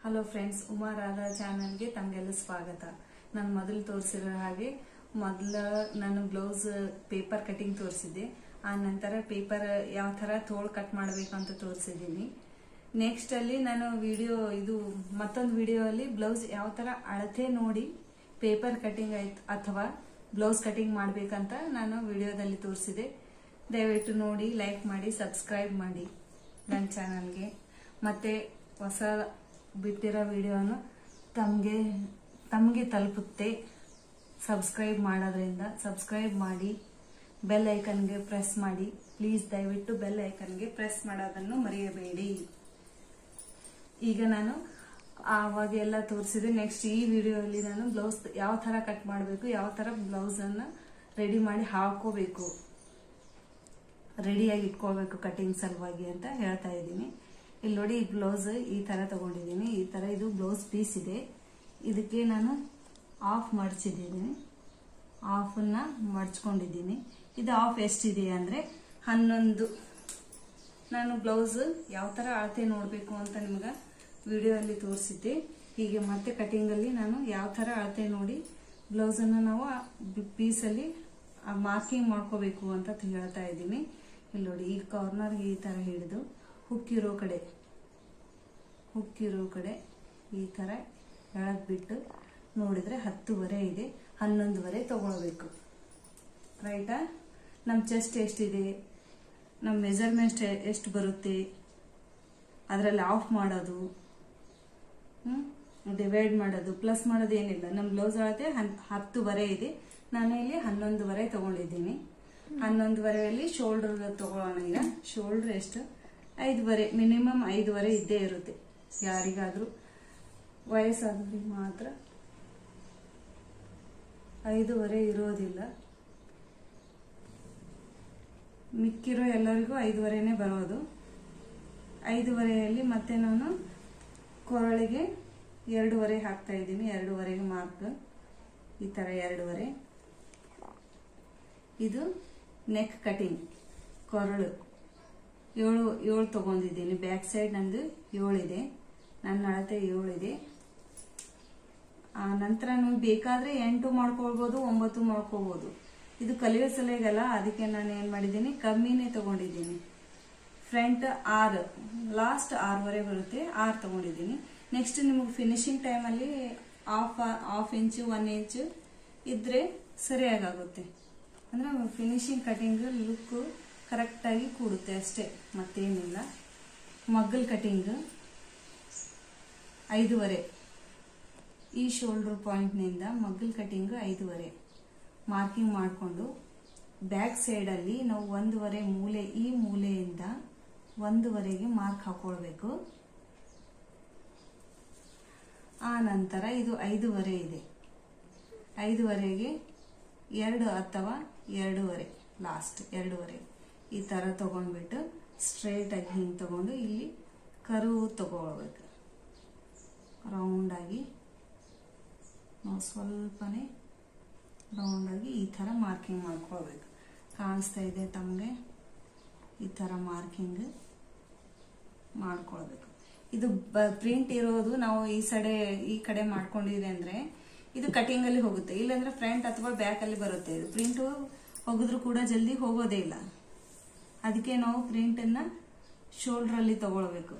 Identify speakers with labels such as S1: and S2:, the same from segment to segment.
S1: hello friends Uma Radha ಚಾನಲ್ಗೆ ತಮಗೆಲ್ಲ ಸ್ವಾಗತ ನಾನು ಮೊದಲು ತೋರಿಸಿರೋ ಹಾಗೆ ಮೊದಲ ನಾನು ಬ್ಲೌಸ್ ಪೇಪರ್ ಕಟಿಂಗ್ ತೋರಿಸಿದ್ದೆ ಆ ನಂತರ ಪೇಪರ್ ಯಾವ ಥರ ತೋಳು ಕಟ್ ಮಾಡಬೇಕು ಅಂತ ತೋರಿಸಿದ್ದೀನಿ ನೆಕ್ಸ್ಟ್ ಅಲ್ಲಿ ನಾನು ವಿಡಿಯೋ ಇದು ಮತ್ತೊಂದು ವಿಡಿಯೋ ಅಲ್ಲಿ ಬ್ಲೌಸ್ ಯಾವ ಥರ ಅಳತೆ ನೋಡಿ ಪೇಪರ್ ಕಟಿಂಗ್ ಆಯ್ತು ಅಥವಾ ಬ್ಲೌಸ್ ಕಟಿಂಗ್ ಮಾಡಬೇಕಂತ ನಾನು ವಿಡಿಯೋದಲ್ಲಿ ತೋರಿಸಿದೆ ದಯವಿಟ್ಟು ನೋಡಿ ಲೈಕ್ ಮಾಡಿ ಸಬ್ಸ್ಕ್ರೈಬ್ ಮಾಡಿ ನನ್ನ ಚಾನಲ್ಗೆ ಮತ್ತೆ ಹೊಸ ಬಿಟ್ಟಿರೋ ವಿಡಿಯೋನು ತಮಗೆ ತಮಗೆ ತಲುಪುತ್ತೆ ಸಬ್ಸ್ಕ್ರೈಬ್ ಮಾಡೋದ್ರಿಂದ ಸಬ್ಸ್ಕ್ರೈಬ್ ಮಾಡಿ ಬೆಲ್ ಐಕನ್ಗೆ ಪ್ರೆಸ್ ಮಾಡಿ ಪ್ಲೀಸ್ ದಯವಿಟ್ಟು ಬೆಲ್ ಐಕನ್ಗೆ ಪ್ರೆಸ್ ಮಾಡೋದನ್ನು ಮರೆಯಬೇಡಿ ಈಗ ನಾನು ಆವಾಗ ಎಲ್ಲ ತೋರಿಸಿದೆ ನೆಕ್ಸ್ಟ್ ಈ ವಿಡಿಯೋಲಿ ನಾನು ಬ್ಲೌಸ್ ಯಾವ ಥರ ಕಟ್ ಮಾಡಬೇಕು ಯಾವ ಥರ ಬ್ಲೌಸನ್ನು ರೆಡಿ ಮಾಡಿ ಹಾಕೋಬೇಕು ರೆಡಿಯಾಗಿ ಇಟ್ಕೊಳ್ಬೇಕು ಕಟಿಂಗ್ ಸಲುವಾಗಿ ಅಂತ ಹೇಳ್ತಾ ಇದ್ದೀನಿ ಇಲ್ಲಿ ನೋಡಿ ಈ ಬ್ಲೌಸ್ ಈ ತರ ತಗೊಂಡಿದ್ದೀನಿ ಈ ತರ ಇದು ಬ್ಲೌಸ್ ಪೀಸ್ ಇದೆ ಇದಕ್ಕೆ ನಾನು ಆಫ್ ಮಡಚಿದ್ದೀನಿ ಆಫನ್ನ ಮಡ್ಚ್ಕೊಂಡಿದ್ದೀನಿ ಇದು ಆಫ್ ಎಷ್ಟಿದೆ ಅಂದ್ರೆ ಹನ್ನೊಂದು ನಾನು ಬ್ಲೌಸ್ ಯಾವ ತರ ಅಳತೆ ನೋಡಬೇಕು ಅಂತ ನಿಮ್ಗೆ ವಿಡಿಯೋ ಅಲ್ಲಿ ತೋರಿಸಿದ್ದೆ ಹೀಗೆ ಮತ್ತೆ ಕಟಿಂಗ್ ಅಲ್ಲಿ ನಾನು ಯಾವ ತರ ಅಳತೆ ನೋಡಿ ಬ್ಲೌಸ್ ಅನ್ನ ನಾವು ಪೀಸಲ್ಲಿ ಮಾರ್ಕಿಂಗ್ ಮಾಡ್ಕೋಬೇಕು ಅಂತ ಹೇಳ್ತಾ ಇದ್ದೀನಿ ಇಲ್ಲಿ ನೋಡಿ ಈ ಕಾರ್ನರ್ ಈ ತರ ಹಿಡಿದು ಹುಕ್ಕಿರೋ ಕಡೆ ಹುಕ್ಕಿರೋ ಕಡೆ ಈ ತರ ಎಳದ್ ಬಿಟ್ಟು ನೋಡಿದ್ರೆ ಹತ್ತುವರೆ ಇದೆ ಹನ್ನೊಂದುವರೆ ತಗೊಳ್ಬೇಕು ರೈಟಾ ನಮ್ಮ ಚೆಸ್ಟ್ ಎಷ್ಟಿದೆ ನಮ್ಮ ಮೆಜರ್ಮೆಂಟ್ ಎಷ್ಟು ಬರುತ್ತೆ ಅದರಲ್ಲಿ ಆಫ್ ಮಾಡೋದು ಡಿವೈಡ್ ಮಾಡೋದು ಪ್ಲಸ್ ಮಾಡೋದು ಏನಿಲ್ಲ ನಮ್ಮ ಬ್ಲೌಸ್ ಅಳತೆ ಹತ್ತುವರೆ ಇದೆ ನಾನು ಇಲ್ಲಿ ಹನ್ನೊಂದುವರೆ ತಗೊಂಡಿದ್ದೀನಿ ಹನ್ನೊಂದುವರೆಯಲ್ಲಿ ಶೋಲ್ಡರ್ ತಗೊಳ್ಳೋಣ ಈಗ ಶೋಲ್ಡರ್ ಎಷ್ಟು ಐದುವರೆ ಮಿನಿಮಮ್ ಐದುವರೆ ಇದ್ದೇ ಇರುತ್ತೆ ಯಾರಿಗಾದ್ರೂ ವಯಸ್ಸಾದವ್ರಿಗೆ ಮಾತ್ರ ಐದೂವರೆ ಇರೋದಿಲ್ಲ ಮಿಕ್ಕಿರೋ ಎಲ್ಲರಿಗೂ ಐದುವರೆನೇ ಬರೋದು ಐದುವರೆಯಲ್ಲಿ ಮತ್ತೆ ನಾನು ಕೊರಳಿಗೆ ಎರಡೂವರೆ ಹಾಕ್ತಾ ಇದ್ದೀನಿ ಎರಡೂವರೆಗೆ ಮಾರ್ಕ್ ಈ ಥರ ಎರಡೂವರೆ ಇದು ನೆಕ್ ಕಟಿಂಗ್ ಕೊರಳು ಏಳು ಏಳು ತಗೊಂಡಿದ್ದೀನಿ ಬ್ಯಾಕ್ ಸೈಡ್ ನಂದು ಏಳಿದೆ ನನ್ನ ಅಳತೆ ಏಳಿದೆ ಆ ನಂತರ ನೀವು ಬೇಕಾದ್ರೆ ಎಂಟು ಮಾಡ್ಕೊಳ್ಬೋದು ಒಂಬತ್ತು ಮಾಡ್ಕೋಬಹುದು ಇದು ಕಲಿಯೋ ಸಲಹೆಗಲ್ಲ ಅದಕ್ಕೆ ನಾನು ಏನ್ ಮಾಡಿದ್ದೀನಿ ಕಮ್ಮಿನೇ ತಗೊಂಡಿದ್ದೀನಿ ಫ್ರಂಟ್ ಆರು ಲಾಸ್ಟ್ ಆರೂವರೆ ಬರುತ್ತೆ ಆರು ತಗೊಂಡಿದ್ದೀನಿ ನೆಕ್ಸ್ಟ್ ನಿಮಗೆ ಫಿನಿಶಿಂಗ್ ಟೈಮಲ್ಲಿ half half inch one inch ಇದ್ರೆ ಸರಿಯಾಗುತ್ತೆ ಅಂದ್ರೆ ಫಿನಿಶಿಂಗ್ ಕಟಿಂಗ್ ಲುಕ್ ಕರೆಕ್ಟಾಗಿ ಕೂಡುತ್ತೆ ಅಷ್ಟೇ ಮತ್ತೇನಿಲ್ಲ ಮಗ್ಗಲ್ ಕಟಿಂಗ್ ಐದೂವರೆ ಈ ಶೋಲ್ಡರ್ ಪಾಯಿಂಟ್ನಿಂದ ಮಗ್ಗಲ್ ಕಟಿಂಗ್ ಐದೂವರೆ ಮಾರ್ಕಿಂಗ್ ಮಾಡಿಕೊಂಡು ಬ್ಯಾಕ್ ಸೈಡಲ್ಲಿ ನಾವು ಒಂದೂವರೆ ಮೂಲೆ ಈ ಮೂಲೆಯಿಂದ ಒಂದೂವರೆಗೆ ಮಾರ್ಕ್ ಹಾಕೊಳ್ಬೇಕು ಆ ನಂತರ ಇದು ಐದೂವರೆ ಇದೆ ಐದೂವರೆಗೆ ಎರಡು ಅಥವಾ ಎರಡೂವರೆ ಲಾಸ್ಟ್ ಎರಡೂವರೆ ಈ ಥರ ತಗೊಂಡ್ಬಿಟ್ಟು ಸ್ಟ್ರೈಟಾಗಿ ಹಿಂಗೆ ತಗೊಂಡು ಇಲ್ಲಿ ಕರು ತಗೊಳ್ಬೇಕು ರೌಂಡಾಗಿ ನಾವು ಸ್ವಲ್ಪನೇ ರೌಂಡಾಗಿ ಈ ಥರ ಮಾರ್ಕಿಂಗ್ ಮಾಡ್ಕೊಳ್ಬೇಕು ಕಾಣಿಸ್ತಾ ಇದೆ ತಮಗೆ ಈ ಥರ ಮಾರ್ಕಿಂಗ್ ಮಾಡ್ಕೊಳ್ಬೇಕು ಇದು ಪ್ರಿಂಟ್ ಇರೋದು ನಾವು ಈ ಸಡೆ ಈ ಕಡೆ ಮಾಡ್ಕೊಂಡಿದ್ರೆ ಅಂದ್ರೆ ಇದು ಕಟಿಂಗ್ ಅಲ್ಲಿ ಹೋಗುತ್ತೆ ಇಲ್ಲಾಂದ್ರೆ ಫ್ರಂಟ್ ಅಥವಾ ಬ್ಯಾಕ್ ಅಲ್ಲಿ ಬರುತ್ತೆ ಇದು ಪ್ರಿಂಟ್ ಹೋಗಿದ್ರು ಕೂಡ ಜಲ್ದಿ ಹೋಗೋದೇ ಇಲ್ಲ ಅದಕ್ಕೆ ನಾವು ಪ್ರಿಂಟ್ ಅನ್ನ ಶೋಲ್ಡರ್ ಅಲ್ಲಿ ತಗೊಳ್ಬೇಕು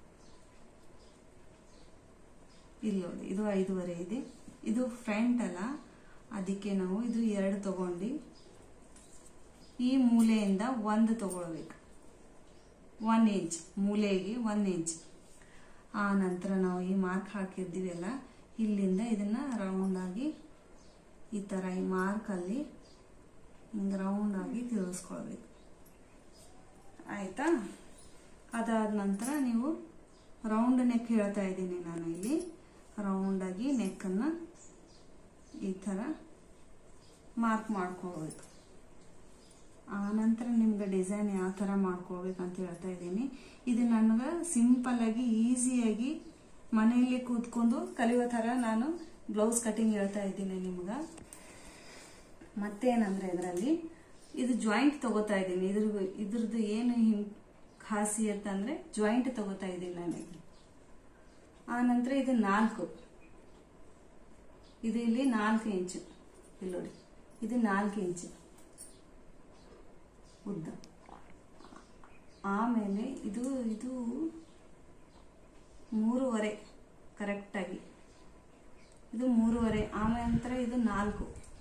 S1: ಇಲ್ಲಿ ನೋಡಿ ಇದು ಐದೂವರೆ ಇದೆ ಇದು ಫ್ರಂಟ್ ಅಲ್ಲ ಅದಕ್ಕೆ ನಾವು ಇದು ಎರಡು ತಗೊಂಡು ಈ ಮೂಲೆಯಿಂದ ಒಂದು ತಗೊಳ್ಬೇಕು ಒನ್ ಇಂಚ್ ಮೂಲೆಗೆ ಒನ್ ಇಂಚ್ ಆ ನಂತರ ನಾವು ಈ ಮಾರ್ಕ್ ಹಾಕಿರ್ತೀವಲ್ಲ ಇಲ್ಲಿಂದ ಇದನ್ನ ರೌಂಡ್ ಆಗಿ ಈ ತರ ಈ ಮಾರ್ಕ್ ಅಲ್ಲಿ ಹಿಂಗೆ ರೌಂಡ್ ಆಗಿ ತಿರುಗಿಸ್ಕೊಳ್ಬೇಕು ಆಯ್ತಾ ಅದಾದ ನಂತರ ನೀವು ರೌಂಡ್ ನೆಕ್ ಹೇಳ್ತಾ ಇದ್ದೀನಿ ನಾನು ಇಲ್ಲಿ ರೌಂಡ್ ಆಗಿ ನೆಕ್ಕನ್ನು ಈ ಥರ ಮಾರ್ಕ್ ಮಾಡ್ಕೊಳ್ಬೇಕು ಆ ನಂತರ ನಿಮ್ಗೆ ಡಿಸೈನ್ ಯಾವ ಥರ ಮಾಡ್ಕೊಳ್ಬೇಕು ಅಂತ ಹೇಳ್ತಾ ಇದ್ದೀನಿ ಇದು ನನಗೆ ಸಿಂಪಲ್ ಆಗಿ ಈಸಿಯಾಗಿ ಮನೆಯಲ್ಲಿ ಕೂತ್ಕೊಂಡು ಕಲಿಯೋ ಥರ ನಾನು ಬ್ಲೌಸ್ ಕಟಿಂಗ್ ಹೇಳ್ತಾ ಇದ್ದೀನಿ ನಿಮ್ಗೆ ಮತ್ತೇನಂದ್ರೆ ಇದರಲ್ಲಿ ಇದು ಜಾಯಿಂಟ್ ತಗೋತಾ ಇದ್ದೀನಿ ಇದ್ರ ಇದ್ರದ್ದು ಏನು ಖಾಸಿಯತ್ ಅಂದ್ರೆ ಜಾಯಿಂಟ್ ತಗೋತಾ ಇದ್ದೀನಿ ನಾನು ಆ ನಂತರ ಇದು ನಾಲ್ಕು ಇದು ಇಲ್ಲಿ ನಾಲ್ಕು ಇಂಚು ಇಲ್ಲಿ ನೋಡಿ ಇದು ನಾಲ್ಕು ಇಂಚು ಉದ್ದ ಆಮೇಲೆ ಇದು ಇದು ಮೂರುವರೆ ಕರೆಕ್ಟಾಗಿ ಇದು ಮೂರುವರೆ ಆಮೇಲೆ ನಂತರ ಇದು ನಾಲ್ಕು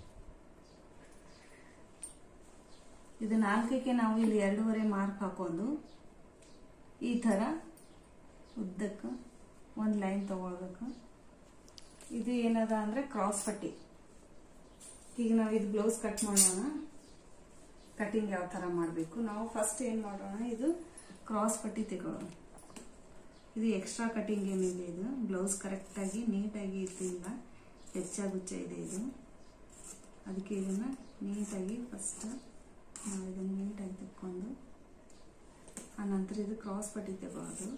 S1: ಇದು ನಾಲ್ಕಕ್ಕೆ ನಾವು ಇಲ್ಲಿ ಎರಡೂವರೆ ಮಾರ್ಕ್ ಹಾಕೊಂಡು ಈ ಥರ ಉದ್ದಕ್ಕೆ ಒಂದು ಲೈನ್ ತಗೊಳ್ಬೇಕು ಇದು ಏನದ ಅಂದರೆ ಕ್ರಾಸ್ ಪಟ್ಟಿ ಈಗ ನಾವು ಇದು ಬ್ಲೌಸ್ ಕಟ್ ಮಾಡೋಣ ಕಟಿಂಗ್ ಯಾವ ಥರ ಮಾಡಬೇಕು ನಾವು ಫಸ್ಟ್ ಏನು ಮಾಡೋಣ ಇದು ಕ್ರಾಸ್ ಪಟ್ಟಿ ತಗೊಳ್ಳೋಣ ಇದು ಎಕ್ಸ್ಟ್ರಾ ಕಟಿಂಗ್ ಏನಿಲ್ಲ ಇದು ಬ್ಲೌಸ್ ಕರೆಕ್ಟಾಗಿ ನೀಟಾಗಿ ಇರ್ತಿಲ್ಲ ಹೆಚ್ಚಾಗುಚ್ಚ ಇದೆ ಇದು ಅದಕ್ಕೆ ಇದನ್ನು ನೀಟಾಗಿ ಫಸ್ಟ್ ನಾವು ಇದನ್ನು ನೀಟಾಗಿ ತೆಕ್ಕೊಂಡು ಆನಂತರ ಇದು ಕ್ರಾಸ್ ಪಟ್ಟಿ ತಗೊಳ್ಳೋದು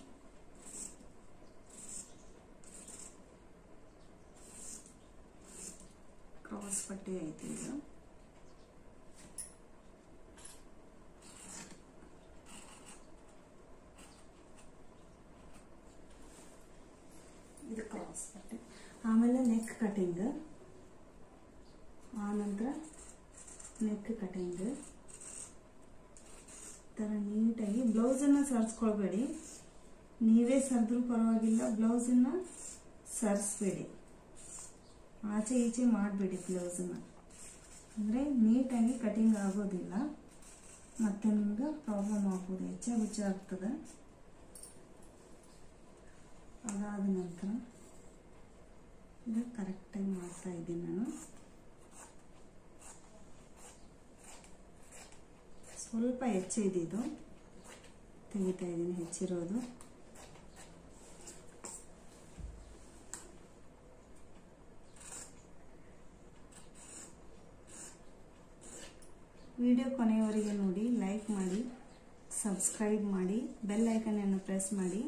S1: ಕ್ರಾಸ್ ಪಟ್ಟಿ ಐತಿ ಇದು ಇದು ಕ್ರಾಸ್ ಪಟ್ಟಿ ಆಮೇಲೆ ನೆಕ್ ಕಟಿಂಗ್ ಆನಂತರ ನೆಕ್ ಕಟಿಂಗ್ ಥರ ನೀಟಾಗಿ ಬ್ಲೌಸನ್ನು ಸರಿಸ್ಕೊಳ್ಬೇಡಿ ನೀವೇ ಸರಿದ್ರೂ ಪರವಾಗಿಲ್ಲ ಬ್ಲೌಸನ್ನು ಸರಿಸ್ಬೇಡಿ ಆಚೆ ಈಚೆ ಮಾಡಬೇಡಿ ಬ್ಲೌಸನ್ನು ಅಂದರೆ ನೀಟಾಗಿ ಕಟಿಂಗ್ ಆಗೋದಿಲ್ಲ ಮತ್ತೆ ನಿಮ್ಗೆ ಪ್ರಾಬ್ಲಮ್ ಆಗ್ಬೋದು ಹೆಚ್ಚಾಗುಚ್ಚ ಆಗ್ತದೆ ಅದಾದ ನಂತರ ಇದು ಕರೆಕ್ಟಾಗಿ ಮಾಡ್ತಾ ಇದ್ದೀನಿ ನಾನು ಸ್ವಲ್ಪ ಹೆಚ್ಚಿದೆ ಇದು ತೆಗಿತಾ ಇದ್ದೀನಿ ಹೆಚ್ಚಿರೋದು ವಿಡಿಯೋ ಕೊನೆಯವರೆಗೆ ನೋಡಿ ಲೈಕ್ ಮಾಡಿ ಸಬ್ಸ್ಕ್ರೈಬ್ ಮಾಡಿ ಬೆಲ್ ಐಕನನ್ನು ಪ್ರೆಸ್ ಮಾಡಿ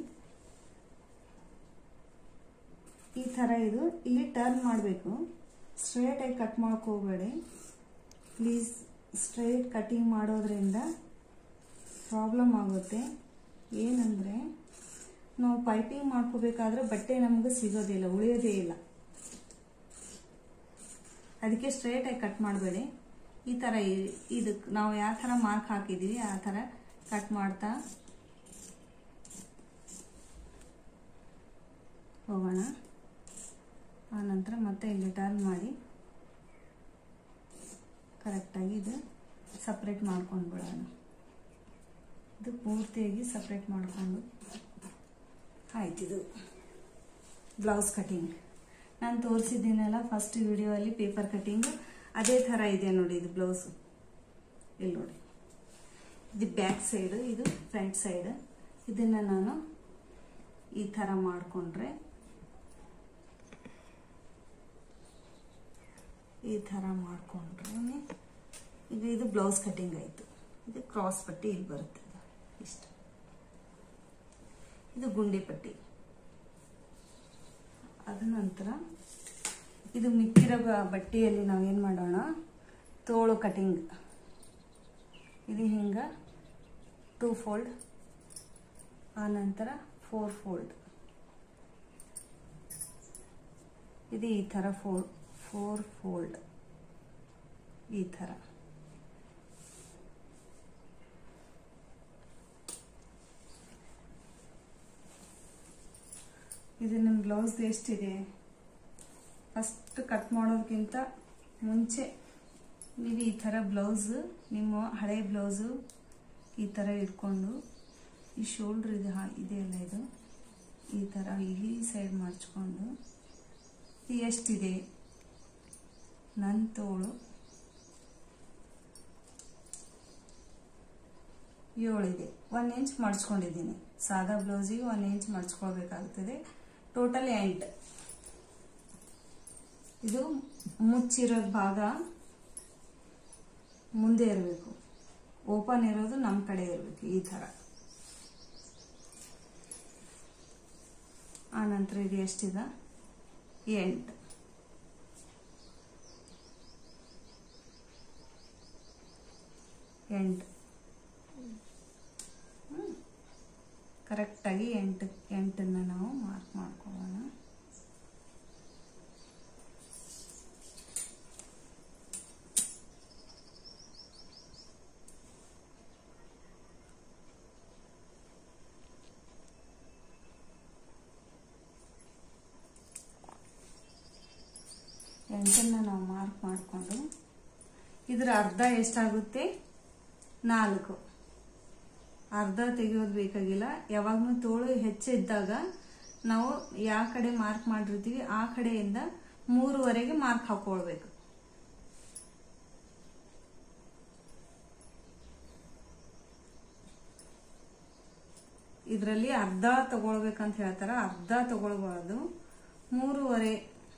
S1: ಈ ಥರ ಇದು ಇಲ್ಲಿ ಟರ್ನ್ ಮಾಡಬೇಕು ಸ್ಟ್ರೇಟಾಗಿ ಕಟ್ ಹೋಗಬೇಡಿ ಪ್ಲೀಸ್ ಸ್ಟ್ರೈಟ್ ಕಟಿಂಗ್ ಮಾಡೋದ್ರಿಂದ ಪ್ರಾಬ್ಲಮ್ ಆಗುತ್ತೆ ಏನಂದರೆ ನಾವು ಪೈಪಿಂಗ್ ಮಾಡ್ಕೋಬೇಕಾದ್ರೆ ಬಟ್ಟೆ ನಮಗೆ ಸಿಗೋದಿಲ್ಲ ಉಳಿಯೋದೇ ಇಲ್ಲ ಅದಕ್ಕೆ ಸ್ಟ್ರೈಟಾಗಿ ಕಟ್ ಮಾಡಬೇಡಿ ಈ ಥರ ಇದಕ್ಕೆ ನಾವು ಯಾವ ಥರ ಮಾರ್ಕ್ ಹಾಕಿದ್ದೀವಿ ಆ ಥರ ಕಟ್ ಮಾಡ್ತಾ ಹೋಗೋಣ ಆನಂತರ ಮತ್ತೆ ಇಲ್ಲಿ ಟರ್ನ್ ಮಾಡಿ ಕರೆಕ್ಟಾಗಿ ಇದು ಸಪ್ರೇಟ್ ಮಾಡ್ಕೊಂಡು ಬಿಡೋಣ ಇದು ಪೂರ್ತಿಯಾಗಿ ಸಪ್ರೇಟ್ ಮಾಡಿಕೊಂಡು ಆಯ್ತಿದು ಬ್ಲೌಸ್ ಕಟಿಂಗ್ ನಾನು ತೋರಿಸಿದ್ದೀನಲ್ಲ ಫಸ್ಟ್ ವಿಡಿಯೋ ಅಲ್ಲಿ ಪೇಪರ್ ಕಟಿಂಗ್ ಅದೇ ಥರ ಇದೆ ನೋಡಿ ಇದು ಬ್ಲೌಸು ಇಲ್ಲಿ ನೋಡಿ ಇದು ಬ್ಯಾಕ್ ಸೈಡು ಇದು ಫ್ರಂಟ್ ಸೈಡ್ ಇದನ್ನು ನಾನು ಈ ಥರ ಮಾಡಿಕೊಂಡ್ರೆ ಈ ಥರ ಮಾಡಿಕೊಂಡ್ರೆ ಈಗ ಇದು ಬ್ಲೌಸ್ ಕಟಿಂಗ್ ಆಯಿತು ಇದು ಕ್ರಾಸ್ ಪಟ್ಟಿ ಇಲ್ಲಿ ಬರುತ್ತೆ ಇಷ್ಟು ಇದು ಗುಂಡಿ ಪಟ್ಟಿ ಅದ ನಂತರ ಇದು ಮಿಕ್ಕಿರೋ ಬಟ್ಟೆಯಲ್ಲಿ ನಾವೇನು ಮಾಡೋಣ ತೋಳು ಕಟಿಂಗ್ ಇದು ಹಿಂಗೆ ಟೂ ಫೋಲ್ಡ್ ಆನಂತರ ಫೋರ್ ಫೋಲ್ಡ್ ಇದು ಈ ಥರ ಫೋರ್ ಫೋರ್ ಫೋಲ್ಡ್ ಈ ಥರ ಇದು ನಿಮ್ಮ ಬ್ಲೌಸ್ ಎಷ್ಟಿದೆ ಫಸ್ಟ್ ಕಟ್ ಮಾಡೋದಕ್ಕಿಂತ ಮುಂಚೆ ನೀವು ಈ ಥರ ಬ್ಲೌಸ್ ನಿಮ್ಮ ಹಳೆ ಬ್ಲೌಸು ಈ ಥರ ಇಟ್ಕೊಂಡು ಈ ಶೋಲ್ಡ್ರ್ ಇದು ಹಾ ಇದೆಯಲ್ಲ ಇದು ಈ ಥರ ಈ ಸೈಡ್ ಮಡ್ಚ್ಕೊಂಡು ಇದು ಎಷ್ಟಿದೆ ನನ್ನ ತೋಳು ಏಳಿದೆ ಒನ್ ಇಂಚ್ ಮಡ್ಚ್ಕೊಂಡಿದ್ದೀನಿ ಸಾದಾ ಬ್ಲೌಸಿಗೆ ಒನ್ ಇಂಚ್ ಮಡ್ಚ್ಕೊಳ್ಬೇಕಾಗ್ತದೆ ಟೋಟಲ್ ಎಂಟು ಇದು ಮುಚ್ಚಿರೋ ಭಾಗ ಮುಂದೆ ಇರಬೇಕು ಓಪನ್ ಇರೋದು ನಮ್ಮ ಕಡೆ ಇರಬೇಕು ಈ ಥರ ಆ ನಂತರ ಇದು ಎಷ್ಟಿದ ಎಂಟು ಎಂಟು ಕರೆಕ್ಟಾಗಿ ಎಂಟು ಎಂಟನ್ನು ನಾವು ಮಾರ್ಕ್ ಮಾಡ್ಕೊಳ್ಳೋಣ ಎಂಟನ್ನು ನಾವು ಮಾರ್ಕ್ ಮಾಡಿಕೊಂಡು ಇದರ ಅರ್ಧ ಎಷ್ಟಾಗುತ್ತೆ ನಾಲ್ಕು ಅರ್ಧ ತೆಗೆಯೋದು ಬೇಕಾಗಿಲ್ಲ ಯಾವಾಗಲೂ ತೋಳು ಹೆಚ್ಚಿದ್ದಾಗ ನಾವು ಯಾವ ಕಡೆ ಮಾರ್ಕ್ ಮಾಡಿರ್ತೀವಿ ಆ ಕಡೆಯಿಂದ ಮೂರುವರೆಗೆ ಮಾರ್ಕ್ ಹಾಕೊಳ್ಬೇಕು ಇದರಲ್ಲಿ ಅರ್ಧ ತಗೊಳ್ಬೇಕಂತ ಹೇಳ್ತಾರ ಅರ್ಧ ತಗೊಳ್ಬಾರ್ದು ಮೂರುವರೆ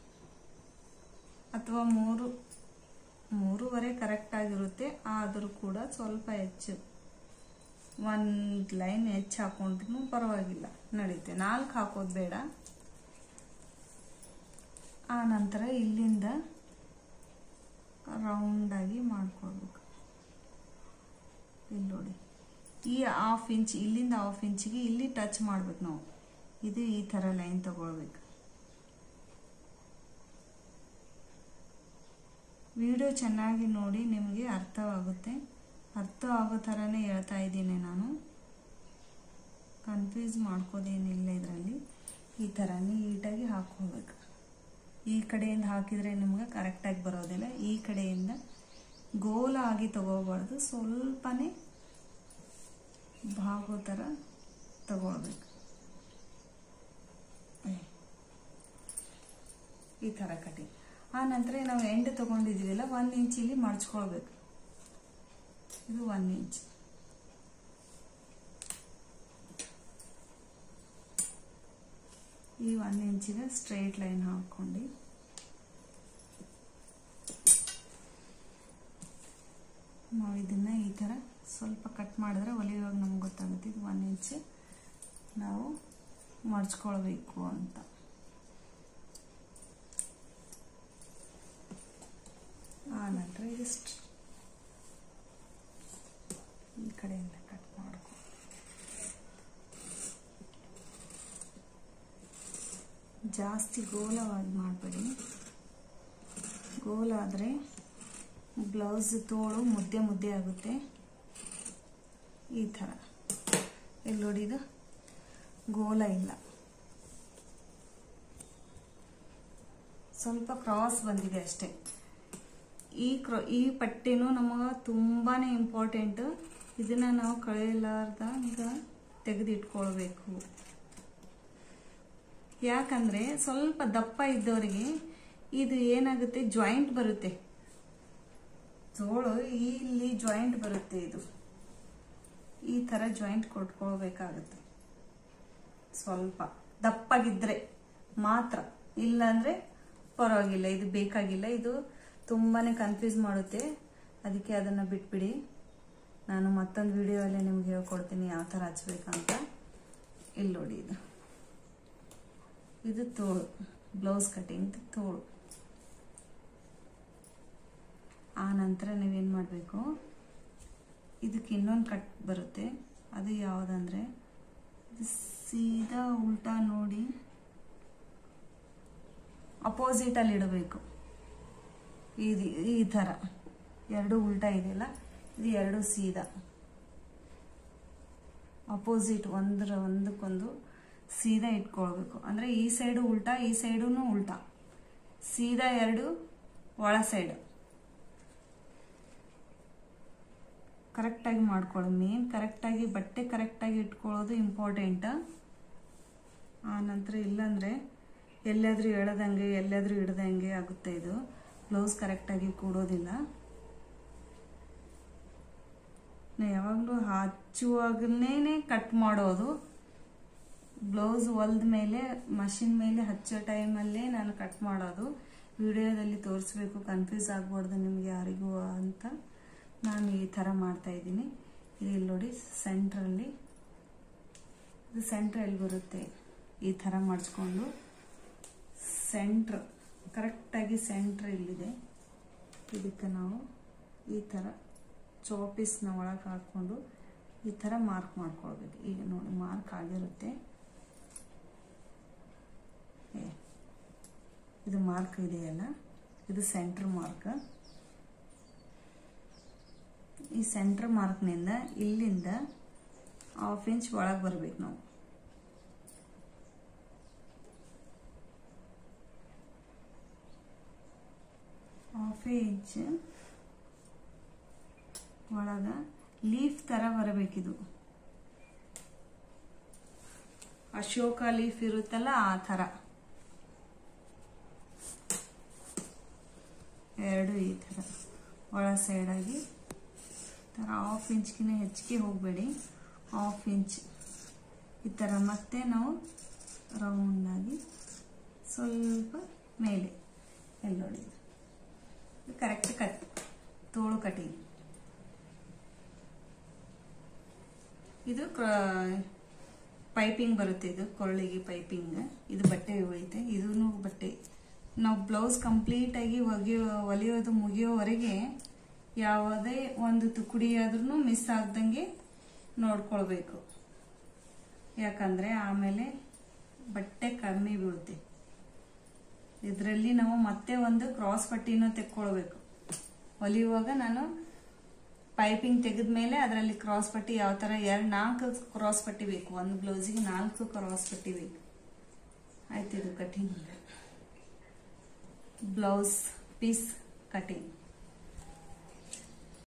S1: ಅಥವಾ ಮೂರು ಮೂರುವರೆ ಕರೆಕ್ಟ್ ಆಗಿರುತ್ತೆ ಆದರೂ ಕೂಡ ಸ್ವಲ್ಪ ಹೆಚ್ಚು ಒಂದು ಲೈನ್ ಹೆಚ್ಚು ಹಾಕೊಂಡ್ರು ಪರವಾಗಿಲ್ಲ ನಡೀತೆ ನಾಲ್ಕು ಹಾಕೋದು ಬೇಡ ಆ ನಂತರ ಇಲ್ಲಿಂದ ರೌಂಡಾಗಿ ಮಾಡ್ಕೊಳ್ಬೇಕು ಇಲ್ಲಿ ನೋಡಿ ಈ ಹಾಫ್ ಇಂಚ್ ಇಲ್ಲಿಂದ ಹಾಫ್ ಇಂಚಿಗೆ ಇಲ್ಲಿ ಟಚ್ ಮಾಡ್ಬೇಕು ನಾವು ಇದು ಈ ಥರ ಲೈನ್ ತಗೊಳ್ಬೇಕು ವಿಡಿಯೋ ಚೆನ್ನಾಗಿ ನೋಡಿ ನಿಮಗೆ ಅರ್ಥವಾಗುತ್ತೆ ಅರ್ಥ ಆಗೋ ಥರನೇ ಹೇಳ್ತಾ ಇದ್ದೀನಿ ನಾನು ಕನ್ಫ್ಯೂಸ್ ಮಾಡ್ಕೋದೇನಿಲ್ಲ ಇದರಲ್ಲಿ ಈ ಥರ ನೀಟಾಗಿ ಹಾಕ್ಕೋಬೇಕು ಈ ಕಡೆಯಿಂದ ಹಾಕಿದರೆ ನಿಮ್ಗೆ ಕರೆಕ್ಟಾಗಿ ಬರೋದಿಲ್ಲ ಈ ಕಡೆಯಿಂದ ಗೋಲ ಆಗಿ ತಗೋಬಾರ್ದು ಸ್ವಲ್ಪನೇ ಭಾಗೋ ಥರ ತಗೊಳ್ಬೇಕು ಈ ಥರ ಕಟಿಂಗ್ ಆ ನಂತರ ನಾವು ಎಂಡ್ ತಗೊಂಡಿದ್ದೀವಲ್ಲ ಒಂದು ಇಂಚ್ ಇಲ್ಲಿ ಮಡ್ಚ್ಕೊಳ್ಬೇಕು ಇದು ಒನ್ ಇಂಚ್ ಈ ಒನ್ ಇಂಚಿಗೆ ಸ್ಟ್ರೈಟ್ ಲೈನ್ ಹಾಕೊಂಡು ನಾವು ಇದನ್ನ ಈ ಥರ ಸ್ವಲ್ಪ ಕಟ್ ಮಾಡಿದ್ರೆ ಒಲಿಯುವಾಗ ನಮ್ಗೆ ಗೊತ್ತಾಗುತ್ತೆ ಇದು ಒನ್ ಇಂಚ್ ನಾವು ಮಡ್ಚ್ಕೊಳ್ಬೇಕು ಅಂತ ಆ ನಂತರ ಇದಿಷ್ಟು ಈ ಕಡೆಯಿಂದ ಕಟ್ ಮಾಡ್ಕೊ ಜಾಸ್ತಿ ಗೋಲವಾಗಿ ಮಾಡಬೇಡಿ ಗೋಲಾದರೆ ಬ್ಲೌಸ್ ತೋಳು ಮುದ್ದೆ ಮುದ್ದೆ ಆಗುತ್ತೆ ಈ ಥರ ಎಲ್ಲಿ ನೋಡಿದು ಗೋಲ ಇಲ್ಲ ಸ್ವಲ್ಪ ಕ್ರಾಸ್ ಬಂದಿದೆ ಅಷ್ಟೇ ಈ ಕ್ರ ಈ ಪಟ್ಟಿನೂ ನಮಗೆ ತುಂಬಾ ಇಂಪಾರ್ಟೆಂಟ್ ಇದನ್ನು ನಾವು ಕಳೆಯಲಾರ್ದಂಗ ತೆಗೆದಿಟ್ಕೊಳ್ಬೇಕು ಯಾಕಂದರೆ ಸ್ವಲ್ಪ ದಪ್ಪ ಇದ್ದವರಿಗೆ ಇದು ಏನಾಗುತ್ತೆ ಜಾಯಿಂಟ್ ಬರುತ್ತೆ ತೋಳು ಇಲ್ಲಿ ಜಾಯಿಂಟ್ ಬರುತ್ತೆ ಇದು ಈ ಥರ ಜಾಯಿಂಟ್ ಕೊಟ್ಕೊಳ್ಬೇಕಾಗುತ್ತೆ ಸ್ವಲ್ಪ ದಪ್ಪಾಗಿದ್ರೆ ಮಾತ್ರ ಇಲ್ಲಾಂದ್ರೆ ಪರವಾಗಿಲ್ಲ ಇದು ಬೇಕಾಗಿಲ್ಲ ಇದು ತುಂಬಾನೇ ಕನ್ಫ್ಯೂಸ್ ಮಾಡುತ್ತೆ ಅದಕ್ಕೆ ಅದನ್ನು ಬಿಟ್ಬಿಡಿ ನಾನು ಮತ್ತೊಂದು ವಿಡಿಯೋಲ್ಲಿ ನಿಮ್ಗೆ ಹೇಳ್ಕೊಡ್ತೀನಿ ಯಾವ ಥರ ಹಚ್ಬೇಕಂತ ಇಲ್ಲಿ ನೋಡಿ ಇದು ಇದು ತೋಳು ಬ್ಲೌಸ್ ಕಟಿಂಗ್ ತೋಳು ಆ ನಂತರ ನೀವೇನು ಮಾಡಬೇಕು ಇದಕ್ಕೆ ಇನ್ನೊಂದು ಕಟ್ ಬರುತ್ತೆ ಅದು ಯಾವುದಂದ್ರೆ ಇದು ಸೀದಾ ಉಲ್ಟಾ ನೋಡಿ ಅಪೋಸಿಟಲ್ಲಿ ಇಡಬೇಕು ಇದು ಈ ಥರ ಎರಡು ಉಲ್ಟಾ ಇದೆಯಲ್ಲ ಇದು ಎರಡು ಸೀದಾ ಅಪೋಸಿಟ್ ಒಂದರ ಒಂದಕ್ಕೊಂದು ಸೀದಾ ಇಟ್ಕೊಳ್ಬೇಕು ಅಂದರೆ ಈ ಸೈಡು ಉಲ್ಟಾ ಈ ಸೈಡು ಉಲ್ಟಾ ಸೀದಾ ಎರಡು ಒಳ ಸೈಡ್ ಕರೆಕ್ಟಾಗಿ ಮಾಡ್ಕೊಳ್ಳಿ ಮೇನ್ ಕರೆಕ್ಟಾಗಿ ಬಟ್ಟೆ ಕರೆಕ್ಟಾಗಿ ಇಟ್ಕೊಳ್ಳೋದು ಇಂಪಾರ್ಟೆಂಟ್ ಆ ನಂತರ ಇಲ್ಲಾಂದರೆ ಎಲ್ಲಾದರೂ ಎಳೆದಂಗೆ ಎಲ್ಲಾದರೂ ಹಿಡ್ದಂಗೆ ಆಗುತ್ತೆ ಇದು ಬ್ಲೌಸ್ ಕರೆಕ್ಟಾಗಿ ಕೂಡೋದಿಲ್ಲ ಯಾವಾಗಲೂ ಹಚ್ಚುವಾಗಲೇ ಕಟ್ ಮಾಡೋದು ಬ್ಲೌಸ್ ಹೊಲ್ದ ಮೇಲೆ ಮಷಿನ್ ಮೇಲೆ ಹಚ್ಚೋ ಟೈಮಲ್ಲೇ ನಾನು ಕಟ್ ಮಾಡೋದು ವಿಡಿಯೋದಲ್ಲಿ ತೋರಿಸ್ಬೇಕು ಕನ್ಫ್ಯೂಸ್ ಆಗ್ಬಾರ್ದು ನಿಮ್ಗೆ ಯಾರಿಗೂ ಅಂತ ನಾನು ಈ ಥರ ಮಾಡ್ತಾ ಇದ್ದೀನಿ ಇಲ್ಲಿ ನೋಡಿ ಸೆಂಟ್ರಲ್ಲಿ ಇದು ಸೆಂಟ್ರಲ್ಲಿ ಬರುತ್ತೆ ಈ ಥರ ಮಾಡಿಸ್ಕೊಂಡು ಸೆಂಟ್ರ್ ಕರೆಕ್ಟಾಗಿ ಸೆಂಟ್ರ್ ಇಲ್ಲಿದೆ ಇದಕ್ಕೆ ನಾವು ಈ ಥರ ಚೌಪೀಸ್ನ ಒಳಗೆ ಹಾಕ್ಕೊಂಡು ಈ ಥರ ಮಾರ್ಕ್ ಮಾಡ್ಕೊಳ್ಬೇಕು ಈಗ ನೋಡಿ ಮಾರ್ಕ್ ಆಗಿರುತ್ತೆ ಏ, ಇದು ಮಾರ್ಕ್ ಇದೆಯಲ್ಲ ಇದು ಸೆಂಟ್ರ್ ಮಾರ್ಕ್ ಈ ಸೆಂಟ್ರ್ ಮಾರ್ಕ್ನಿಂದ ಇಲ್ಲಿಂದ ಹಾಫ್ ಇಂಚ್ ಒಳಗೆ ಬರ್ಬೇಕು ನಾವು ಹಾಫ್ ಇಂಚ್ ಒಳಗ ಲೀಫ್ ತರ ಬರಬೇಕಿದು ಅಶೋಕ ಲೀಫ್ ಇರುತ್ತಲ್ಲ ಆ ಥರ ಎರಡು ಈ ಥರ ಒಳ ಸೈಡಾಗಿ ಥರ ಹಾಫ್ ಇಂಚ್ಗಿನ ಹೆಚ್ಚಿಗೆ ಹೋಗಬೇಡಿ ಹಾಫ್ ಇಂಚ್ ಈ ಥರ ಮತ್ತೆ ನಾವು ರೌಂಡಾಗಿ ಸ್ವಲ್ಪ ಮೇಲೆ ಎಲ್ಲಿ ನೋಡಿ ಕರೆಕ್ಟ್ ಕಟ್ ತೋಳು ಕಟಿಂಗ್ ಇದು ಪೈಪಿಂಗ್ ಬರುತ್ತೆ ಇದು ಕೊರಳಿಗೆ ಪೈಪಿಂಗ್ ಇದು ಬಟ್ಟೆ ಐತೆ ಇದೂ ಬಟ್ಟೆ ನಾವು ಬ್ಲೌಸ್ ಕಂಪ್ಲೀಟ್ ಆಗಿ ಒಗೆಯೋ ಹೊಲಿಯೋದು ಮುಗಿಯೋವರೆಗೆ ಯಾವುದೇ ಒಂದು ತುಕುಡಿ ಆದ್ರೂ ಮಿಸ್ ಆಗ್ದಂಗೆ ನೋಡ್ಕೊಳ್ಬೇಕು ಯಾಕಂದ್ರೆ ಆಮೇಲೆ ಬಟ್ಟೆ ಕಡಿಮೆ ಬೀಳುತ್ತೆ ಇದರಲ್ಲಿ ನಾವು ಮತ್ತೆ ಒಂದು ಕ್ರಾಸ್ ಪಟ್ಟಿನೂ ತೆಕ್ಕೊಳ್ಬೇಕು ಹೊಲಿಯುವಾಗ ನಾನು ಪೈಪಿಂಗ್ ತೆಗೆದ ಮೇಲೆ ಅದರಲ್ಲಿ ಕ್ರಾಸ್ ಪಟ್ಟಿ ಯಾವ ಥರ ಎರಡು ನಾಲ್ಕು ಕ್ರಾಸ್ ಪಟ್ಟಿ ಬೇಕು ಒಂದು ಬ್ಲೌಸಿಗೆ ನಾಲ್ಕು ಕ್ರಾಸ್ ಪಟ್ಟಿ ಬೇಕು ಆಯ್ತು ಇದು ಕಟಿಂಗ್ ಬ್ಲೌಸ್ ಪೀಸ್ ಕಟಿಂಗ್